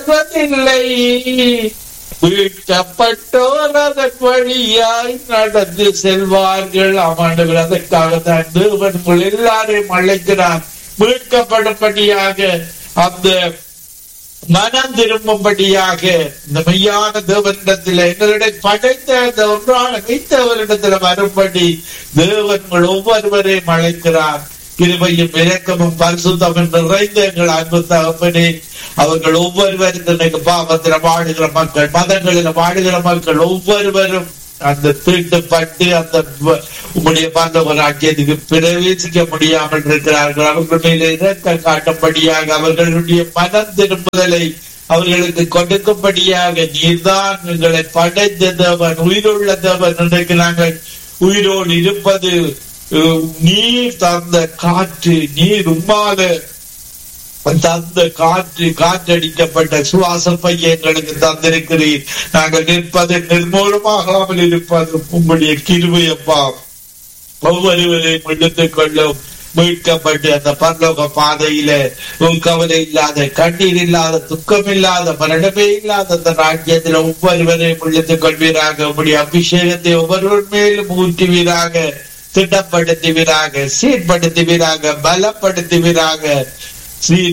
வருவதில்லை மீட்கப்பட்டோர் அதன் வழியாய் நடந்து செல்வார்கள் ஆமாண்டவர் அதற்காக தான் தேவன் உங்கள் எல்லாரையும் அழைக்கிறார் மீட்கப்படும்படியாக அந்த மனம் திரும்பும்படியாக இந்த மெய்யான தேவனிடத்தில் எங்களிடம் படைத்த அந்த ஒன்றான வைத்தவரிடத்தில் வரும்படி தேவன் உங்கள் ஒவ்வொருவரையும் அழைக்கிறார் கிருபையும் இரக்கமும் பரிசுத்தமும் நிறைந்த எங்கள் அன்பு தகப்பனே அவர்கள் ஒவ்வொருவரும் இன்னைக்கு பாவத்தில் வாடுகிற மக்கள் மதங்களில் வாடுகிற மக்கள் ஒவ்வொருவரும் அந்த தீட்டுப்பட்டு அந்த வ- உம்முடைய பரலோக ராஜ்யத்துக்கு பிரவேசிக்க முடியாமல் இருக்கிறார்கள் அவர்கள் மேலே இறக்க காட்டும்படியாக அவர்களுடைய மனம் திரும்புதலை அவர்களுக்கு கொடுக்கும்படியாக நீர்தான் எங்களை படைத்த தேவன் உயிருள்ள தேவன் இன்றைக்கு நாங்கள் உயிரோடு இருப்பது அஹ், நீர் தந்த காற்று நீர் உம்மால தந்த காற்று காற்றடிக்கப்பட்ட சுவாச பையை எங்களுக்கு தந்திருக்கிறீர் நாங்கள் நிற்பது நிர்மூலமாகாமல் இருப்பது உங்களுடைய கிருபையப்பா ஒவ்வொருவரையும் எடுத்துக் கொள்ளும் மீட்கப்பட்டு அந்த பரலோக பாதையில உன் கவலை இல்லாத கண்ணீர் இல்லாத துக்கம் இல்லாத மரணமே இல்லாத அந்த ராஜ்யத்தில் ஒவ்வொருவரையும் இழுத்துக் கொள்வீராக உங்களுடைய அபிஷேகத்தை ஒவ்வொருவர் மேலும் ஊற்றுவீராக திட்டப்படுத்துவீராக சீர்படுத்துவீராக பலப்படுத்துவீராக ஸ்ரீ